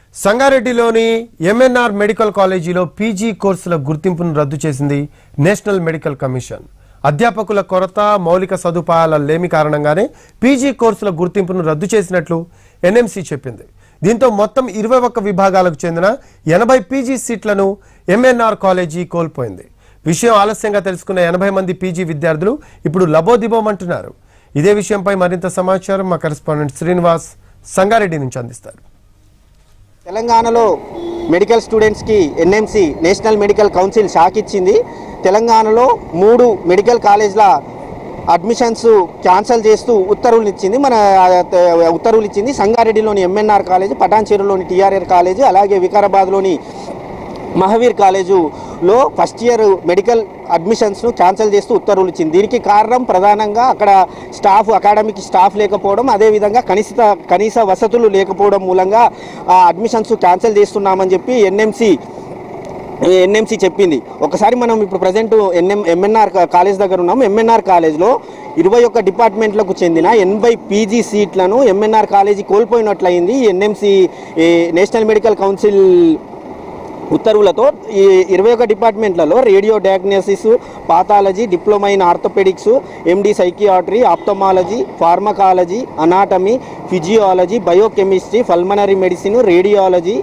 సంగారెడ్డిలోని MNR medical కాలేజీలో PG కోర్సుల గుర్తింపును రద్దు చేసింది నేషనల్ మెడికల్ కమిషన్ అధ్యాపకుల కొరత మౌలిక సదుపాయాల లేమి కారణంగానే పీజీ కోర్సుల గుర్తింపును రద్దు చేసినట్లు ఎన్ఎంసీ చెప్పింది దీంతో మొత్తం ఇరవై ఒక్క విభాగాలకు చెందిన ఎనభై పీజీ సీట్లను ఎంఎన్ఆర్ కాలేజీ కోల్పోయింది విషయం ఆలస్యంగా తెలుసుకున్న ఎనభై మంది పీజీ విద్యార్థులు ఇప్పుడు లబోదిబోమంటున్నారు ఇదే విషయంపై మరింత సమాచారం మా కరెస్పాండెంట్ శ్రీనివాస్ సంగారెడ్డి నుంచి అందిస్తారు తెలంగాణలో మెడికల్ స్టూడెంట్స్కి NMC national medical council shock ఇచ్చింది తెలంగాణలో మూడు మెడికల్ కాలేజ్ల అడ్మిషన్స్ క్యాన్సిల్ చేస్తూ ఉత్తర్వులు ఇచ్చింది మన ఆ, త- ఉత్తర్వులు ఇచ్చింది సంగారెడ్డిలోని ఎంఎన్ఆర్ కాలేజ్ పటాన్చేరులోని టీఆర్ఆర్ కాలేజ్ అలాగే వికారాబాద్లోని మహావీర్ కాలేజులో ఫస్ట్ ఇయర్ మెడికల్ అడ్మిషన్స్ను క్యాన్సిల్ చేస్తూ ఉత్తర్వులు ఇచ్చింది దీనికి కారణం ప్రధానంగా అక్కడ స్టాఫ్ అకాడమిక్ స్టాఫ్ లేకపోవడం అదేవిధంగా కనీస కనీస వసతులు లేకపోవడం మూలంగా ఆ అడ్మిషన్స్ క్యాన్సిల్ చేస్తున్నామని చెప్పి ఎన్ఎంసి ఎన్ఎంసి చెప్పింది ఒకసారి మనం ఇప్పుడు ప్రజెంట్ ఎన్ఎం ఎంఎన్ఆర్ కాలేజ్ దగ్గర ఉన్నాం ఎంఎన్ఆర్ కాలేజ్లో ఇరవై ఒక్క డిపార్ట్మెంట్లకు చెందిన ఎనభై పీజీ సీట్లను ఎంఎన్ఆర్ కాలేజీ కోల్పోయినట్లయింది ఎన్ఎంసి నేషనల్ మెడికల్ కౌన్సిల్ ఉత్తర్వులతో ఈ ఇరవై ఒక డిపార్ట్మెంట్లలో radio diagnosis pathology diploma in orthopaedics MD psychiatry ophthalmology pharmacology anatomy physiology biochemistry pulmonary medicine radiology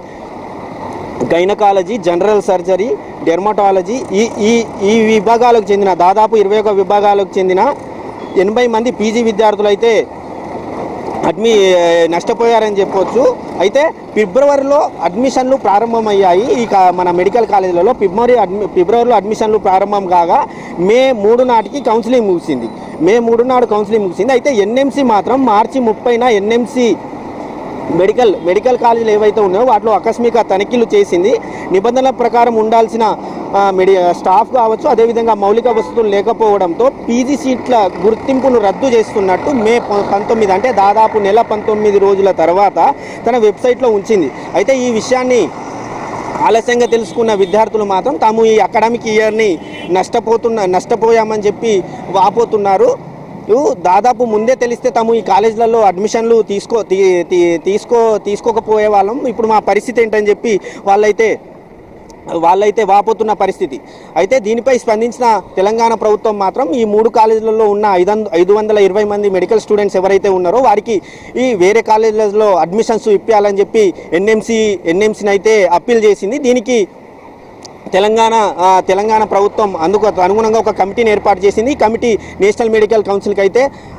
gynaecology general surgery dermatology ఈ ఈ ఈ విభాగాలకు చెందిన దాదాపు ఇరవై ఒక విభాగాలకు చెందిన ఎనభై మంది పీజీ విద్యార్థులు అయితే అడ్మి నష్టపోయారని చెప్పొచ్చు అయితే ఫిబ్రవరిలో అడ్మిషన్లు ప్రారంభమయ్యాయి ఈ కా- మన మెడికల్ కాలేజీలలో ఫిబ్రవరి అడ్మి ఫిబ్రవరిలో అడ్మిషన్లు ప్రారంభం కాగా మే మూడు నాటికి కౌన్సిలింగ్ ముగిసింది మే మూడు నాడు కౌన్సిలింగ్ ముగిసింది అయితే ఎన్ఎంసి మాత్రం మార్చి ముప్పైన ఎన్ఎంసి మెడికల్ మెడికల్ కాలేజీలు ఏవైతే ఉన్నాయో వాటిలో ఆకస్మిక తనిఖీలు చేసింది నిబంధనల ప్రకారం ఉండాల్సిన ఆ, మెడి స్టాఫ్ కావచ్చు అదేవిధంగా మౌలిక వసతులు లేకపోవడంతో పీజీ సీట్ల గుర్తింపును రద్దు చేస్తున్నట్టు మే ప- పంతొమ్మిది అంటే దాదాపు నెల పంతొమ్మిది రోజుల తర్వాత తన వెబ్సైట్లో ఉంచింది అయితే ఈ విషయాన్ని ఆలస్యంగా తెలుసుకున్న విద్యార్థులు మాత్రం తాము ఈ అకాడమిక్ ఇయర్ని నష్టపోతున్న నష్టపోయామని చెప్పి వాపోతున్నారు ఇవి దాదాపు ముందే తెలిస్తే తాము ఈ కాలేజీలలో అడ్మిషన్లు తీసుకో తీ- తీ- తీసుకో తీసుకోకపోయే వాళ్ళం ఇప్పుడు మా పరిస్థితి ఏంటని చెప్పి వాళ్ళైతే వాళ్ళైతే వాపోతున్న పరిస్థితి అయితే దీనిపై స్పందించిన తెలంగాణ ప్రభుత్వం మాత్రం ఈ మూడు కాలేజీలలో ఉన్న ఐదు వంద- ఐదు వందల ఇరవై మంది మెడికల్ స్టూడెంట్స్ ఎవరైతే ఉన్నారో వారికి ఈ వేరే కాలేజీలలో అడ్మిషన్స్ ఇప్పించాలని చెప్పి ఎన్ఎంసి ఎన్ఎంసీని అయితే అప్పీల్ చేసింది దీనికి తెలంగాణ ఆ, తెలంగాణ ప్రభుత్వం అందుకు అనుగుణంగా ఒక కమిటీని ఏర్పాటు చేసింది ఈ కమిటీ నేషనల్ మెడికల్ కౌన్సిల్కి అయితే